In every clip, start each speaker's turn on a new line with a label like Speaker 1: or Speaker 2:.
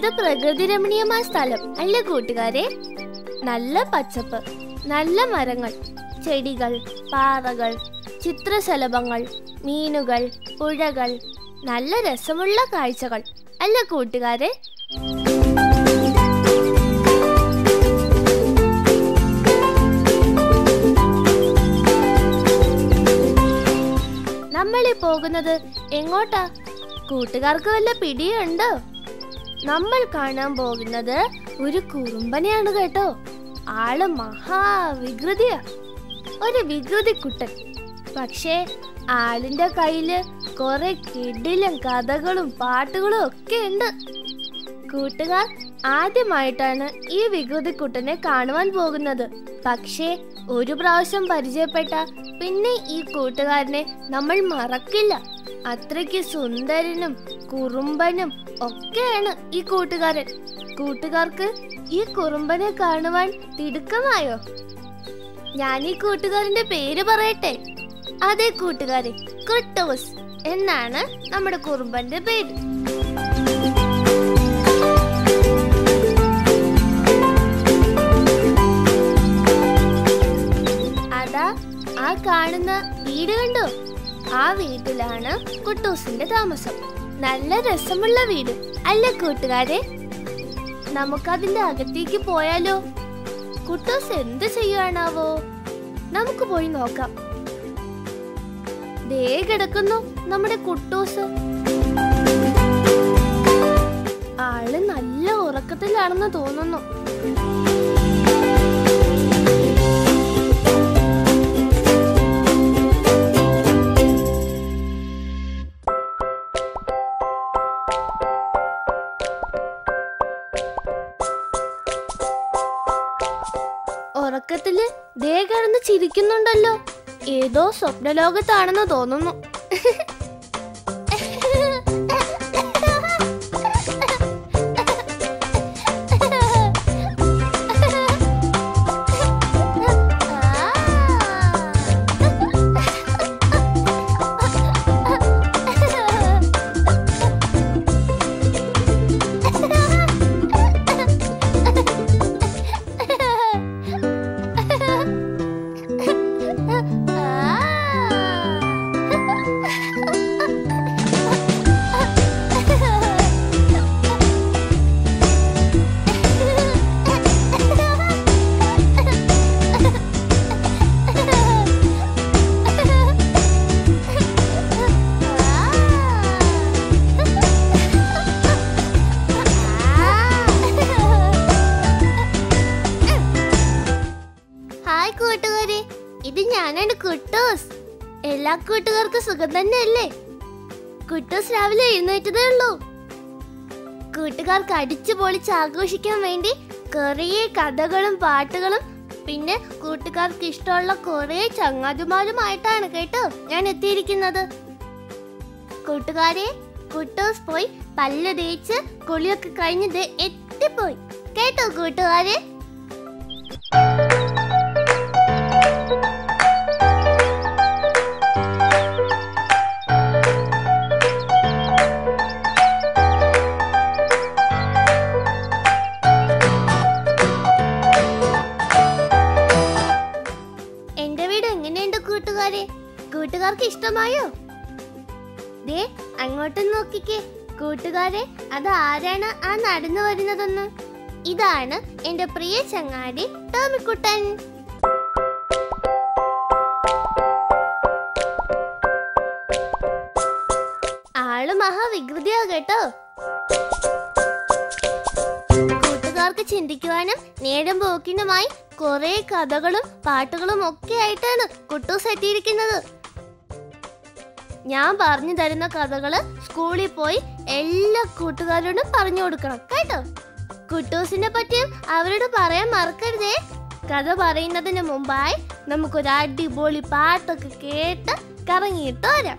Speaker 1: ഇത് പ്രകൃതി രമണീയമായ സ്ഥലം അല്ലേ കൂട്ടുകാരെ നല്ല പച്ചപ്പ് നല്ല മരങ്ങൾ ചെടികൾ പാറകൾ ചിത്രശലഭങ്ങൾ മീനുകൾ പുഴകൾ നല്ല രസമുള്ള കാഴ്ചകൾ അല്ലേ കൂട്ടുകാരെ നമ്മളീ പോകുന്നത് എങ്ങോട്ടാ കൂട്ടുകാർക്ക് വല്ല പിടിയുണ്ടോ നമ്മൾ കാണാൻ പോകുന്നത് ഒരു കുറുമ്പനെയാണ് കേട്ടോ ആള് മഹാവികൃതിയാ ഒരു വികൃതി കുട്ടൻ പക്ഷേ ആളിന്റെ കയ്യില് കുറെ കിടിലും കഥകളും പാട്ടുകളും ഒക്കെ ഉണ്ട് കൂട്ടുകാർ ആദ്യമായിട്ടാണ് ഈ വികൃതി കുട്ടനെ കാണുവാൻ പോകുന്നത് പക്ഷേ ഒരു പ്രാവശ്യം പരിചയപ്പെട്ട പിന്നെ ഈ കൂട്ടുകാരനെ നമ്മൾ മറക്കില്ല അത്രയ്ക്ക് സുന്ദരനും കുറുമ്പനും ഒക്കെയാണ് ഈ കൂട്ടുകാരൻ കൂട്ടുകാർക്ക് ഈ കുറുമ്പനെ കാണുവാൻ തിടുക്കമായോ ഞാൻ ഈ കൂട്ടുകാരന്റെ പേര് പറയട്ടെ അതെ കൂട്ടുകാരെ കുട്ടോസ് എന്നാണ് നമ്മുടെ കുറുമ്പന്റെ പേര് അതാ ആ കാണുന്ന വീട് കണ്ടോ ആ വീട്ടിലാണ് കുട്ടൂസിന്റെ താമസം നല്ല രസമുള്ള വീട് അല്ലേ കൂട്ടുകാരെ നമുക്കതിന്റെ അകത്തേക്ക് പോയാലോ കുട്ടൂസ് എന്ത് ചെയ്യുവാണാവോ നമുക്ക് പോയി നോക്കാം ദേ കിടക്കുന്നു നമ്മുടെ കുട്ടൂസ് ആള് നല്ല ഉറക്കത്തിലാണെന്ന് തോന്നുന്നു ഉറക്കത്തില് ദേ കിടന്ന് ചിരിക്കുന്നുണ്ടല്ലോ ഏതോ സ്വപ്നലോകത്താണെന്ന് തോന്നുന്നു ഹായ് കൂട്ടുകാരെ ഇത് ഞാനാണ് കുട്ടൂസ് എല്ലാ കൂട്ടുകാർക്കും സുഖം തന്നെയല്ലേ കുട്ടൂസ് രാവിലെ എഴുന്നേറ്റതേ ഉള്ളൂ കൂട്ടുകാർക്ക് അടിച്ചു പൊളിച്ച് ആഘോഷിക്കാൻ വേണ്ടി കുറേ കഥകളും പാട്ടുകളും പിന്നെ കൂട്ടുകാർക്ക് ഇഷ്ടമുള്ള കുറേ ചങ്ങാതിമാരുമായിട്ടാണ് കേട്ടോ ഞാൻ എത്തിയിരിക്കുന്നത് കൂട്ടുകാരെ കുട്ടൂസ് പോയി പല്ല് തേച്ച് കുളിയൊക്കെ കഴിഞ്ഞ് ദേ എത്തിപ്പോയി കേട്ടോ കൂട്ടുകാരെ എന്റെ വീട് എങ്ങനെയുണ്ട് കൂട്ടുകാരെ കൂട്ടുകാർക്ക് ഇഷ്ടമായോ ദേ അങ്ങോട്ട് നോക്കിക്കേ കൂട്ടുകാരെ അത് ആരാണ് ആ നടന്നു വരുന്നതെന്ന് ഇതാണ് എന്റെ പ്രിയ ചങ്ങാതി ടോമിക്കുട്ടൻ ആള് മഹാവികൃതിയാ കേട്ടോ കൂട്ടുകാർക്ക് ചിന്തിക്കുവാനും നേരം പോക്കിനുമായി കുറെ കഥകളും പാട്ടുകളും ഒക്കെ ആയിട്ടാണ് കുട്ടൂസ് എത്തിയിരിക്കുന്നത് ഞാൻ പറഞ്ഞു തരുന്ന കഥകള് സ്കൂളിൽ പോയി എല്ലാ കൂട്ടുകാരോടും പറഞ്ഞു കൊടുക്കണം കേട്ടോ കുട്ടൂസിനെ പറ്റിയും അവരോട് പറയാൻ മറക്കരുതേ കഥ പറയുന്നതിന് മുമ്പായി നമുക്കൊരു അടിപൊളി പാട്ടൊക്കെ കേട്ട് കറങ്ങിയിട്ട് വരാം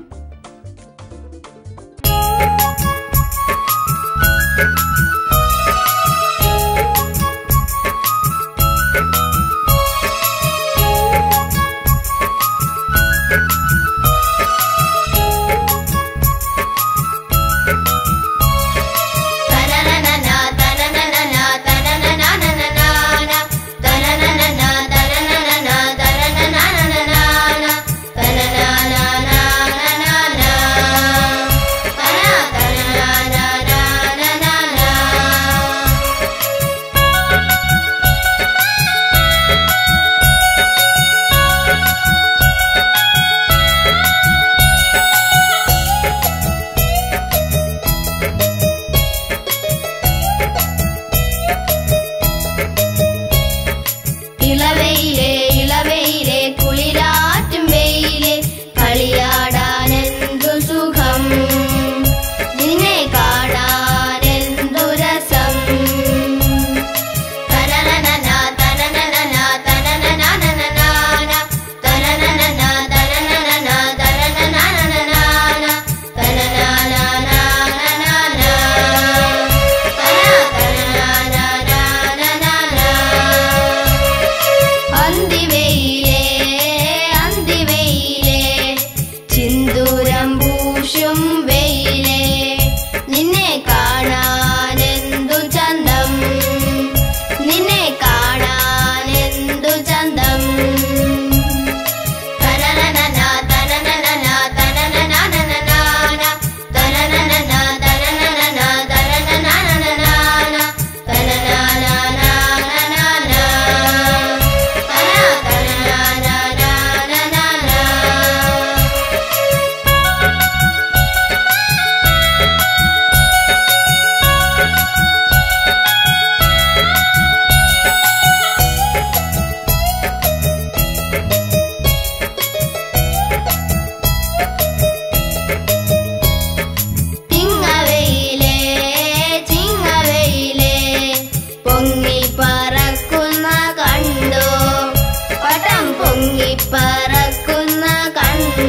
Speaker 2: തനനനന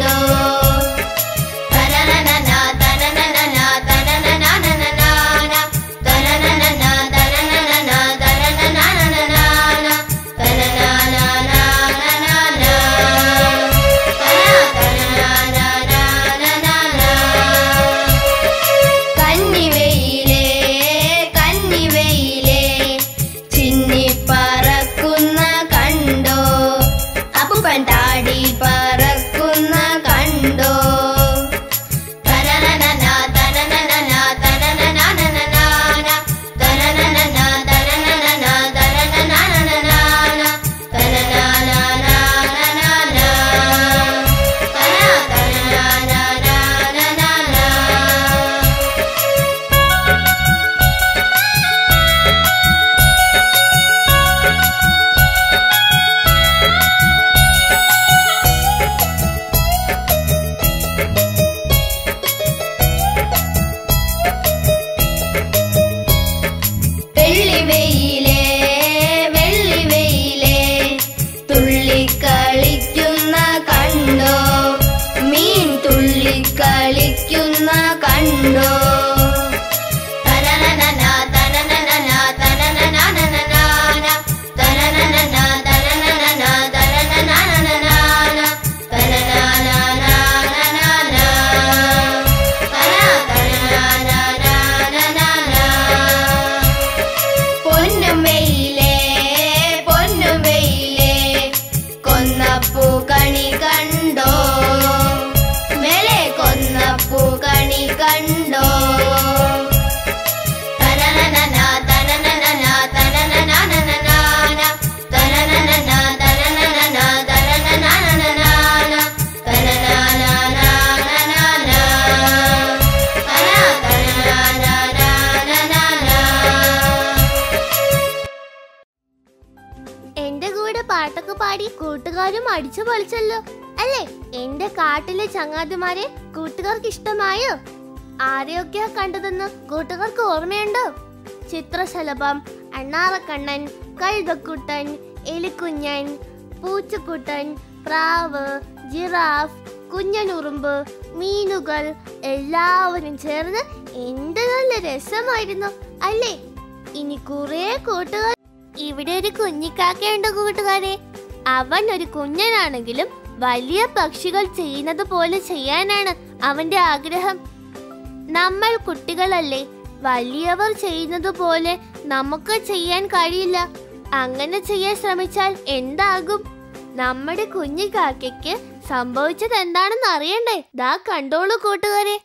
Speaker 2: കണ്ടോ തനനനന, തനനനന, തനനനനനനാന. തനനനന, തനനനന, തനനനനനനാന. തനനനനനനനാന. കന്നിവെയിലേ കന്നിവെയിലേ ചിന്നിപ്പറക്കുന്ന കണ്ടോ അപ്പുപ്പൻ താടി പറക്കുന്ന കണ്ടോ തനനനന, തനനനന, തനനനനനനാന. തനനനന, തനനനന, തനനനനനനാന. തനനനനനനനാന. തനനനനനനനാന. വെള്ളിവെയിലേ വെള്ളിവെയിലേ തുള്ളിക്കളിക്കുന്ന കണ്ടോ മീൻ തുള്ളിക്കളിക്കുന്ന കണ്ടോ തനനനന, തനനനന, തനനനനനനാന. തനനനന, തനനനന, തനനനനനനാന. തനനനനനനനാന. പൊന്നും വെയിലേ പൊന്നും വെയിലേ കൊന്നപ്പൂ കണി കണ്ടോ മേലെ കൊന്നപ്പൂ കണി കണ്ടോ തനനനന, തനനനന, തനനനനനനാന. തനനനന, തനനനന, തനനനനനനാന. തനനനനനനാന.
Speaker 1: എന്റെ കൂടെ പാട്ടൊക്കെ പാടി കൂട്ടുകാരും അടിച്ചു പൊളിച്ചല്ലോ അല്ലേ എന്റെ കാട്ടിലെ ചങ്ങാതിമാരെ കൂട്ടുകാർക്ക് ഇഷ്ടമായോ ആരെയൊക്കെയാ കണ്ടതെന്ന് കൂട്ടുകാർക്ക് ഓർമ്മയുണ്ടോ ചിത്രശലഭം അണ്ണാറക്കണ്ണൻ കഴുതക്കുട്ടൻ എലിക്കുഞ്ഞൻ പൂച്ചക്കുട്ടൻ പ്രാവ് ജിറാഫ് കുഞ്ഞനുറുമ്പ് മീനുകൾ എല്ലാവരും ചേർന്ന് എന്ത് നല്ല രസമായിരുന്നു അല്ലേ ഇനി കുറെ കൂട്ടുകാർ ഇവിടെ ഒരു കുഞ്ഞിക്കാക്കയുണ്ട് കൂട്ടുകാരെ അവൻ ഒരു കുഞ്ഞനാണെങ്കിലും വലിയ പക്ഷികൾ ചെയ്യുന്നത് പോലെ ചെയ്യാനാണ് അവന്റെ ആഗ്രഹം നമ്മൾ കുട്ടികളല്ലേ വലിയവർ ചെയ്യുന്നത് പോലെ നമുക്ക് ചെയ്യാൻ കഴിയില്ല അങ്ങനെ ചെയ്യാൻ ശ്രമിച്ചാൽ എന്താകും നമ്മുടെ കുഞ്ഞു കാക്കയ്ക്ക് സംഭവിച്ചത് എന്താണെന്ന് അറിയണ്ടേ ദാ കണ്ടോളൂ കൂട്ടുകാരെ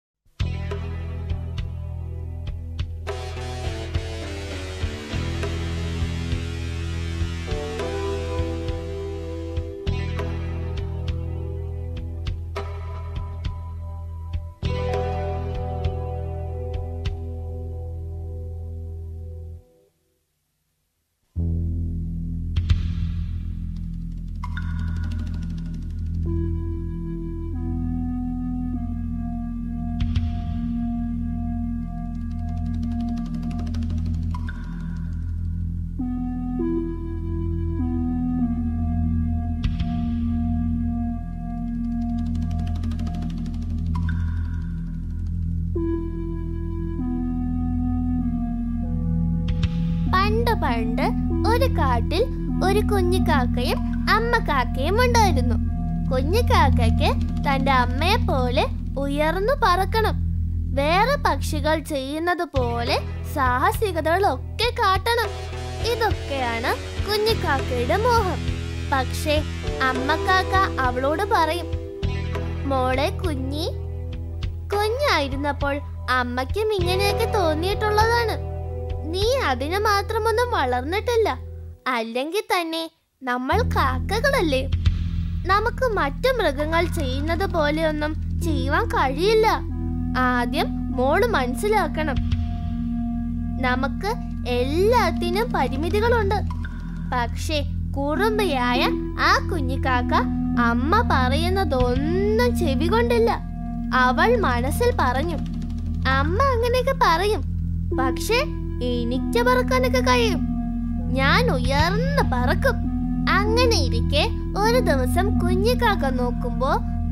Speaker 1: പണ്ട് പണ്ട് ഒരു കാട്ടിൽ ഒരു കുഞ്ഞു കാക്കയും അമ്മ കാക്കയും ഉണ്ടായിരുന്നു കുഞ്ഞു കാക്കയ്ക്ക് തന്റെ അമ്മയെ പോലെ ഉയർന്നു പറക്കണം വേറെ പക്ഷികൾ ചെയ്യുന്നത് പോലെ സാഹസികതകളൊക്കെ കാട്ടണം ഇതൊക്കെയാണ് കുഞ്ഞു കാക്കയുടെ മോഹം പക്ഷേ അമ്മ കാക്ക അവളോട് പറയും മോളെ കുഞ്ഞി കുഞ്ഞായിരുന്നപ്പോൾ അമ്മയ്ക്കും ഇങ്ങനെയൊക്കെ തോന്നിയിട്ടുള്ളതാണ് നീ അതിന് മാത്രമൊന്നും വളർന്നിട്ടില്ല അല്ലെങ്കിൽ തന്നെ നമ്മൾ കാക്കകളല്ലേ നമുക്ക് മറ്റു മൃഗങ്ങൾ ചെയ്യുന്നത് പോലെയൊന്നും ചെയ്യുവാൻ കഴിയില്ല ആദ്യം മോള് മനസ്സിലാക്കണം നമുക്ക് എല്ലാത്തിനും പരിമിതികളുണ്ട് പക്ഷേ കുറുമ്പയായ ആ കുഞ്ഞിക്കാക്ക അമ്മ പറയുന്നതൊന്നും ചെവി കൊണ്ടില്ല അവൾ മനസ്സിൽ പറഞ്ഞു അമ്മ അങ്ങനെയൊക്കെ പറയും പക്ഷേ എനിക്ക് പറക്കാനൊക്കെ കഴിയും ഞാൻ ഉയർന്ന് പറക്കും അങ്ങനെ ഇരിക്കെ ഒരു ദിവസം കുഞ്ഞിക്കാക്ക നോക്കുമ്പോ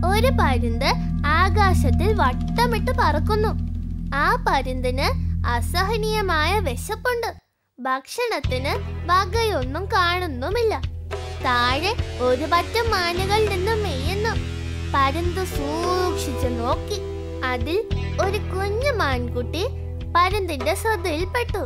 Speaker 1: ഒരു പരുന്ത് ആകാശത്തിൽ വട്ടമിട്ട് പറക്കുന്നു ആ പരുന്തിന് അസഹനീയമായ വിശപ്പുണ്ട് ഭക്ഷണത്തിന് വകയൊന്നും കാണുന്നുമില്ല താഴെ ഒരു പറ്റം മാനുകൾ നിന്ന് മെയ്യുന്നു പരുന്ത് സൂക്ഷിച്ചു നോക്കി അതിൽ ഒരു കുഞ്ഞു മാൻകുട്ടി പരുന്തിന്റെ ശ്രദ്ധയിൽപ്പെട്ടു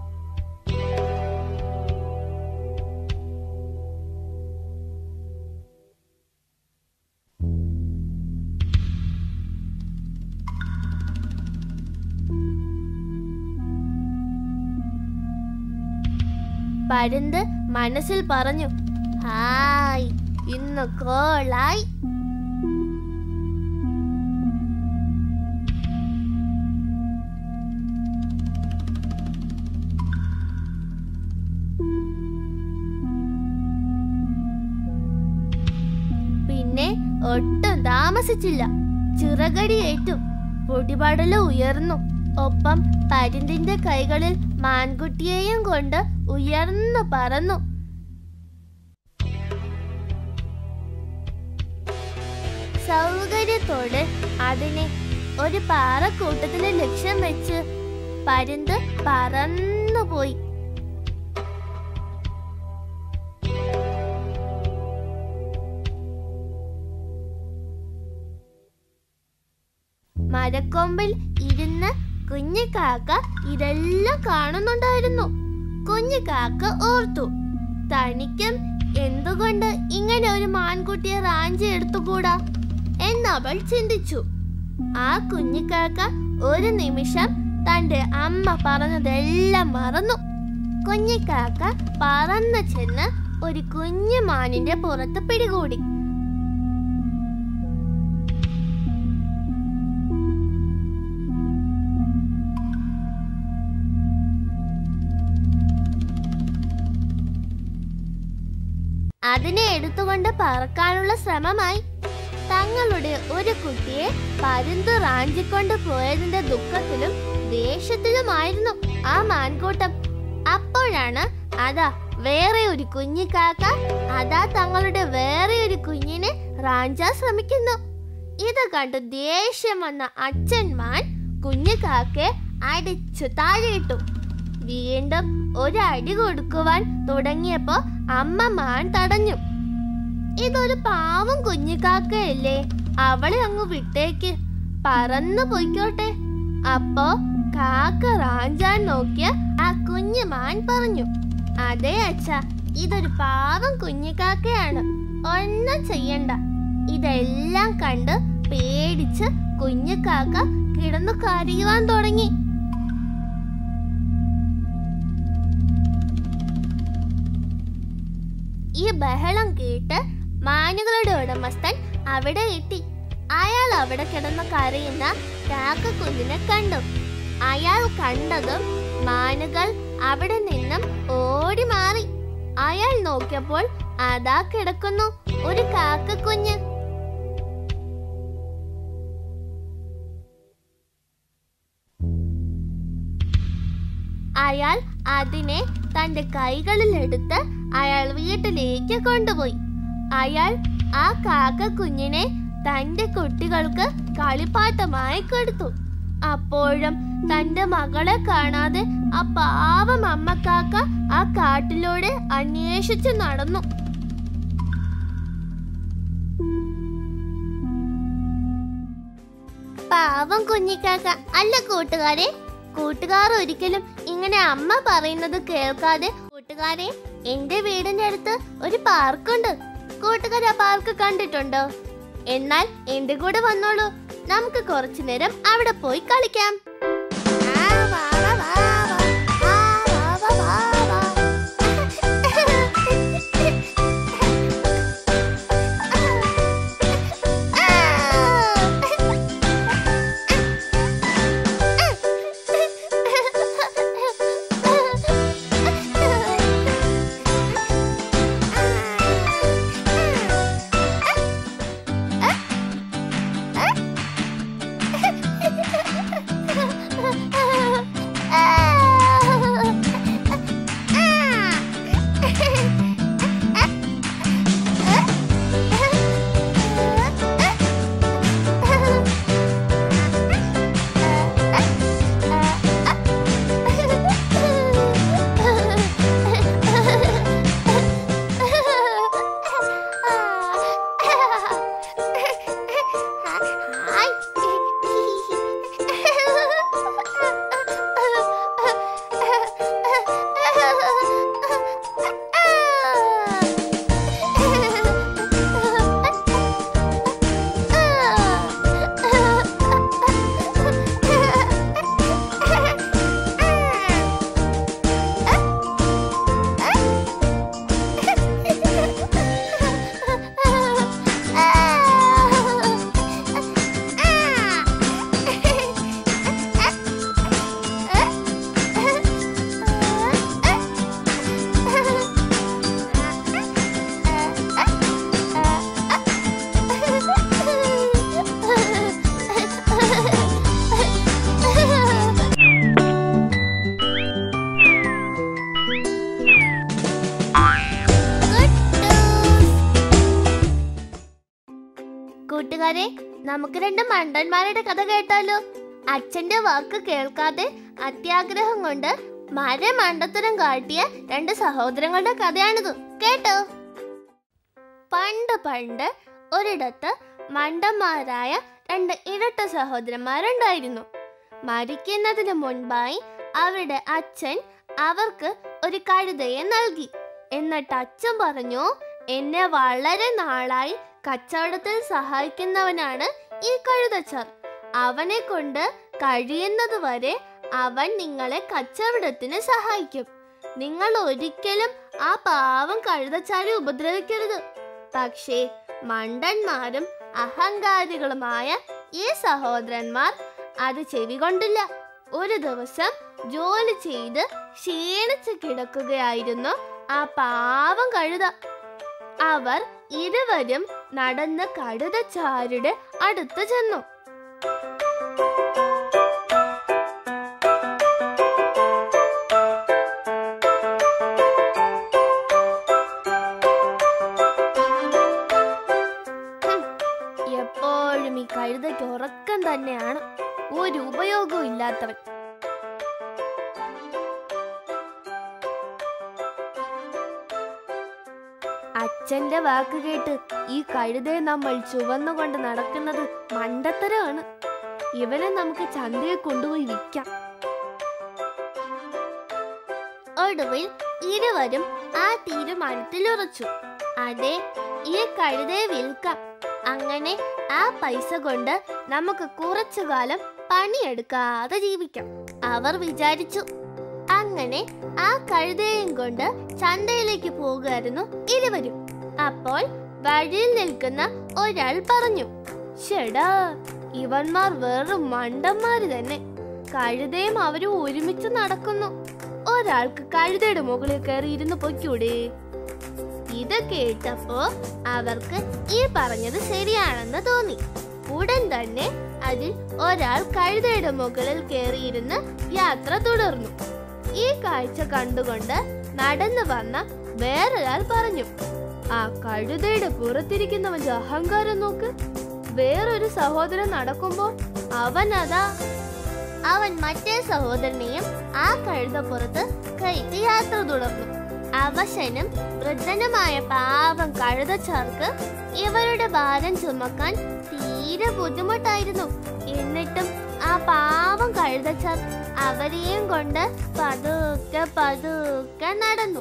Speaker 1: പരുന്ത് മനസ്സിൽ പറഞ്ഞു ഹായ് ഇന്ന് കോളായി പിന്നെ ഒട്ടും താമസിച്ചില്ല ചിറകടിയേറ്റു പൊടിപടല ഉയർന്നു ഒപ്പം പരുന്തിന്റെ കൈകളിൽ മാൻകുട്ടിയെയും കൊണ്ട് ഉയർന്നു പറന്നു സൗകര്യത്തോടെ അതിനെ ഒരു പാറക്കൂട്ടത്തിലെ ലക്ഷ്യം വെച്ച് പരുന്ത് പറന്നുപോയി മരക്കൊമ്പിൽ ഇരുന്ന് കുഞ്ഞു കാക്ക ഇതെല്ലാം കാണുന്നുണ്ടായിരുന്നു കുഞ്ഞു കാക്ക ഓർത്തു തനിക്കും എന്തുകൊണ്ട് ഇങ്ങനെ ഒരു മാൻകുട്ടിയെ റാഞ്ചി എടുത്തുകൂടാ എന്നവൾ ചിന്തിച്ചു ആ കുഞ്ഞിക്കാക്ക ഒരു നിമിഷം തന്റെ അമ്മ പറഞ്ഞതെല്ലാം മറന്നു കുഞ്ഞിക്കാക്ക പറന്നു ചെന്ന് ഒരു കുഞ്ഞു മാനിന്റെ പുറത്ത് പിടികൂടി അതിനെ എടുത്തുകൊണ്ട് പറക്കാനുള്ള ശ്രമമായി തങ്ങളുടെ ഒരു കുട്ടിയെ പരുന്ത് റാഞ്ചിക്കൊണ്ട് പോയതിന്റെ ദുഃഖത്തിലും ദേഷ്യത്തിലുമായിരുന്നു ആ മാൻകൂട്ടം അപ്പോഴാണ് അതാ വേറെ ഒരു കുഞ്ഞിക്കാക്ക അതാ തങ്ങളുടെ വേറെ ഒരു കുഞ്ഞിനെ റാഞ്ചാൻ ശ്രമിക്കുന്നു ഇത് കണ്ട് ദേഷ്യം വന്ന അച്ഛന്മാൻ കുഞ്ഞിക്കാക്കെ അടിച്ചു താഴെയിട്ടു വീണ്ടും ഒരു അടി കൊടുക്കുവാൻ തുടങ്ങിയപ്പോ അമ്മ മാൻ തടഞ്ഞു ഇതൊരു പാവം കുഞ്ഞിക്കാക്കയല്ലേ അവളെ അങ്ങ് വിട്ടേക്ക് പറന്നു പൊയ്ക്കോട്ടെ അപ്പോ കാക്ക റാഞ്ചാൻ നോക്കിയ ആ കുഞ്ഞു മാൻ പറഞ്ഞു അതെ അച്ഛ ഇതൊരു പാവം കുഞ്ഞിക്കാക്കയാണ് ഒന്നും ചെയ്യണ്ട ഇതെല്ലാം കണ്ട് പേടിച്ച് കുഞ്ഞിക്കാക്ക കിടന്നു കരയുവാൻ തുടങ്ങി ഈ ബഹളം കേട്ട് മാനുകളുടെ ഉടമസ്ഥൻ അവിടെ എത്തി അയാൾ അവിടെ കിടന്ന് കരയുന്ന കാക്കക്കുഞ്ഞിനെ കണ്ടു അയാൾ കണ്ടതും മാനുകൾ അവിടെ നിന്നും ഓടി മാറി അയാൾ നോക്കിയപ്പോൾ അതാ കിടക്കുന്നു ഒരു കാക്കക്കുഞ്ഞ് അയാൾ അതിനെ തന്റെ കൈകളിലെടുത്ത് അയാൾ വീട്ടിലേക്ക് കൊണ്ടുപോയി അയാൾ ആ കാക്ക കുഞ്ഞിനെ തന്റെ കുട്ടികൾക്ക് കളിപ്പാട്ടമായി കൊടുത്തു അപ്പോഴും തന്റെ മകളെ കാണാതെ ആ പാവം അമ്മക്കാക്ക ആ കാട്ടിലൂടെ അന്വേഷിച്ചു നടന്നു പാവം കുഞ്ഞിക്കാക്ക അല്ല കൂട്ടുകാരെ കൂട്ടുകാർ ഒരിക്കലും ഇങ്ങനെ അമ്മ പറയുന്നത് കേൾക്കാതെ കൂട്ടുകാരെ എന്റെ വീടിന്റെ അടുത്ത് ഒരു പാർക്കുണ്ട് കൂട്ടുകാർ ആ പാർക്ക് കണ്ടിട്ടുണ്ടോ എന്നാൽ എന്റെ കൂടെ വന്നോളൂ നമുക്ക് കുറച്ചു നേരം അവിടെ പോയി കളിക്കാം ആ, വാ, വാ, വാ, വാ. ആ, വാ, വാ, വാ, വാ. കൂട്ടുകാരെ നമുക്ക് രണ്ട് മണ്ടന്മാരുടെ കഥ കേട്ടാലോ അച്ഛന്റെ വാക്ക് കേൾക്കാതെ അത്യാഗ്രഹം കൊണ്ട് മര മണ്ടത്തരം കാട്ടിയ രണ്ട് സഹോദരങ്ങളുടെ കഥയാണിത് കേട്ടോ പണ്ട് പണ്ട് ഒരിടത്ത് മണ്ടന്മാരായ രണ്ട് ഇരട്ട സഹോദരന്മാരുണ്ടായിരുന്നു മരിക്കുന്നതിന് മുൻപായി അവരുടെ അച്ഛൻ അവർക്ക് ഒരു കഴുതയെ നൽകി എന്നിട്ട് അച്ഛൻ പറഞ്ഞു എന്നെ വളരെ നാളായി കച്ചവടത്തിൽ സഹായിക്കുന്നവനാണ് ഈ കഴുതച്ചാർ അവനെ കൊണ്ട് കഴിയുന്നത് വരെ അവൻ നിങ്ങളെ കച്ചവടത്തിന് സഹായിക്കും നിങ്ങൾ ഒരിക്കലും ആ പാവം കഴുതച്ചാരെ ഉപദ്രവിക്കരുത് പക്ഷേ മണ്ടന്മാരും അഹങ്കാരികളുമായ ഈ സഹോദരന്മാർ അത് ചെവികൊണ്ടില്ല ഒരു ദിവസം ജോലി ചെയ്ത് ക്ഷീണിച്ച് കിടക്കുകയായിരുന്നു ആ പാവം കഴുത അവർ ഇരുവരും നടന്ന് കഴുതച്ചാരുടെ അടുത്ത് ചെന്നു ഹും, എപ്പോഴും ഈ കഴുതയ്ക്ക് ഉറക്കം തന്നെയാണ് ഒരു ഉപയോഗവും ഇല്ലാത്തവൻ അച്ഛന്റെ വാക്ക് കേട്ട് ഈ കഴുതയെ നമ്മൾ ചുവന്നുകൊണ്ട് നടക്കുന്നത് മണ്ടത്തരമാണ് ഇവനെ നമുക്ക് ചന്തയിൽ കൊണ്ടുപോയി വിൽക്കാം ഒടുവിൽ ഇരുവരും ആ തീരുമാനത്തിൽ ഉറച്ചു അതെ ഈ കഴുതയെ വിൽക്കാം അങ്ങനെ ആ പൈസ കൊണ്ട് നമുക്ക് കുറച്ചു കാലം പണിയെടുക്കാതെ ജീവിക്കാം അവർ വിചാരിച്ചു അങ്ങനെ ആ കഴുതയും കൊണ്ട് ചന്തയിലേക്ക് പോകുമായിരുന്നു ഇരുവരും അപ്പോൾ വഴിയിൽ നിൽക്കുന്ന ഒരാൾ പറഞ്ഞു ഷെടാ ഇവന്മാർ വെറും മണ്ടന്മാര് തന്നെ കഴുതയും അവരും ഒരുമിച്ച് നടക്കുന്നു ഒരാൾക്ക് കഴുതയുടെ മുകളിൽ കയറി ഇരുന്ന് പൊയ്ക്കൂടെ ഇത് കേട്ടപ്പോ അവർക്ക് ഈ പറഞ്ഞത് ശരിയാണെന്ന് തോന്നി ഉടൻ തന്നെ അതിൽ ഒരാൾ കഴുതയുടെ മുകളിൽ കയറിയിരുന്ന് യാത്ര തുടർന്നു ഈ കാഴ്ച കണ്ടുകൊണ്ട് നടന്നു വന്ന വേറൊരാൾ പറഞ്ഞു ആ കഴുതയുടെ പുറത്തിരിക്കുന്നവന്റെ അഹങ്കാരം നോക്ക് വേറൊരു സഹോദരൻ നടക്കുമ്പോൾ അവൻ അതാ അവൻ മറ്റേ സഹോദരനെയും ആ കഴുതപ്പുറത്ത് കയറ്റി യാത്ര തുടർന്നു അവശനും വൃദ്ധനുമായ പാവം കഴുതച്ചാർക്ക് ഇവരുടെ ഭാരം ചുമക്കാൻ തീരെ ബുദ്ധിമുട്ടായിരുന്നു എന്നിട്ടും ആ പാവം കഴുതച്ചാർ അവരെയും കൊണ്ട് പതുക്കെ പതുക്കെ നടന്നു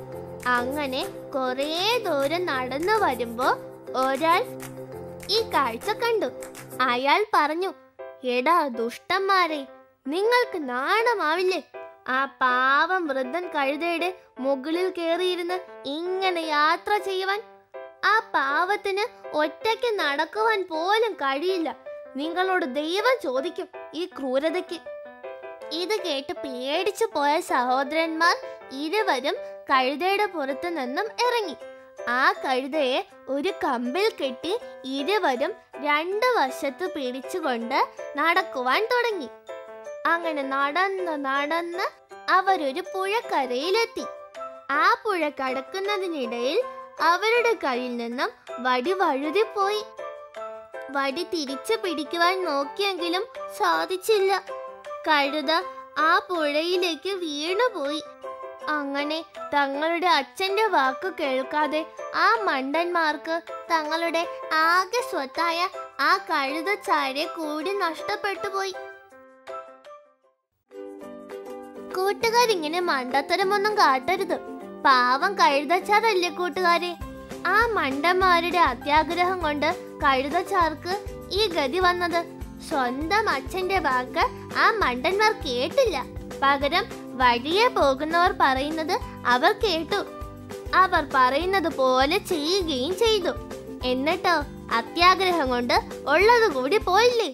Speaker 1: അങ്ങനെ കുറേ ദൂരം നടന്നു വരുമ്പോ ഒരാൾ ഈ കാഴ്ച കണ്ടു അയാൾ പറഞ്ഞു എടാ ദുഷ്ടന്മാരെ നിങ്ങൾക്ക് നാണമാവില്ലേ ആ പാവം വൃദ്ധൻ കഴുതയുടെ മുകളിൽ കയറിയിരുന്ന് ഇങ്ങനെ യാത്ര ചെയ്യുവാൻ ആ പാവത്തിന് ഒറ്റയ്ക്ക് നടക്കുവാൻ പോലും കഴിയില്ല നിങ്ങളോട് ദൈവം ചോദിക്കും ഈ ക്രൂരതയ്ക്ക് ഇത് കേട്ട് പേടിച്ചു പോയ സഹോദരന്മാർ ഇരുവരും കഴുതയുടെ പുറത്തു നിന്നും ഇറങ്ങി ആ കഴുതയെ ഒരു കമ്പിൽ കെട്ടി ഇരുവരും രണ്ട് വശത്ത് പിടിച്ചുകൊണ്ട് നടക്കുവാൻ തുടങ്ങി അങ്ങനെ നടന്ന് നടന്ന് അവരൊരു പുഴക്കരയിലെത്തി ആ പുഴ കടക്കുന്നതിനിടയിൽ അവരുടെ കയ്യിൽ നിന്നും വടി വഴുതിപ്പോയി വടി തിരിച്ചു പിടിക്കുവാൻ നോക്കിയെങ്കിലും സാധിച്ചില്ല കഴുത ആ പുഴയിലേക്ക് വീണുപോയി അങ്ങനെ തങ്ങളുടെ അച്ഛന്റെ വാക്ക് കേൾക്കാതെ ആ മണ്ടന്മാർക്ക് തങ്ങളുടെ ആകെ സ്വത്തായ ആ കഴുതച്ചാരെ കൂടി നഷ്ടപ്പെട്ടു പോയി കൂട്ടുകാരിങ്ങനെ മണ്ടത്തരമൊന്നും കാട്ടരുത് പാവം കഴുതച്ചാറല്ലേ കൂട്ടുകാരെ ആ മണ്ടന്മാരുടെ അത്യാഗ്രഹം കൊണ്ട് കഴുതച്ചാർക്ക് ഈ ഗതി വന്നത് സ്വന്തം അച്ഛന്റെ വാക്ക് ആ മണ്ടന്മാർ കേട്ടില്ല പകരം വഴിയെ പോകുന്നവർ പറയുന്നത് അവർ കേട്ടു അവർ പറയുന്നത് പോലെ ചെയ്യുകയും ചെയ്തു എന്നിട്ടോ അത്യാഗ്രഹം കൊണ്ട് ഉള്ളത് കൂടി പോയില്ലേ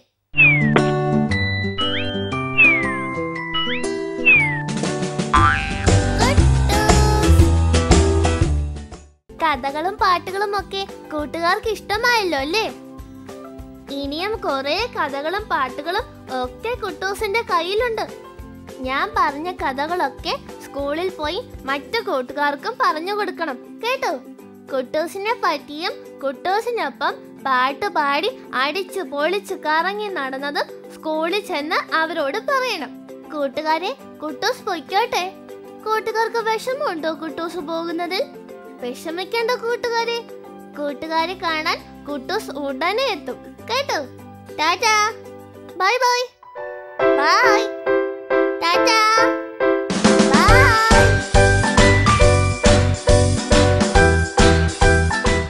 Speaker 1: കഥകളും പാട്ടുകളും ഒക്കെ കൂട്ടുകാർക്ക് ഇഷ്ടമായല്ലോ അല്ലേ ഇനിയും കുറെ കഥകളും പാട്ടുകളും ഒക്കെ കുട്ടൂസിന്റെ കയ്യിലുണ്ട് ഞാൻ പറഞ്ഞ കഥകളൊക്കെ സ്കൂളിൽ പോയി മറ്റു കൂട്ടുകാർക്കും പറഞ്ഞു കൊടുക്കണം കേട്ടോ കുട്ടൂസിനെ പറ്റിയും കുട്ടൂസിനൊപ്പം പാട്ട് പാടി അടിച്ചു പൊളിച്ചു കറങ്ങി നടന്നത് സ്കൂളിൽ ചെന്ന് അവരോട് പറയണം കൂട്ടുകാരെ കുട്ടൂസ് പൊയ്ക്കോട്ടെ കൂട്ടുകാർക്ക് വിഷമമുണ്ടോ കുട്ടൂസ് പോകുന്നതിൽ വിഷമിക്കേണ്ട കൂട്ടുകാരെ കൂട്ടുകാരെ കാണാൻ കുട്ടൂസ് ഉടനെ എത്തും കേട്ടോ ടാറ്റാ ബൈ ബൈ ബൈ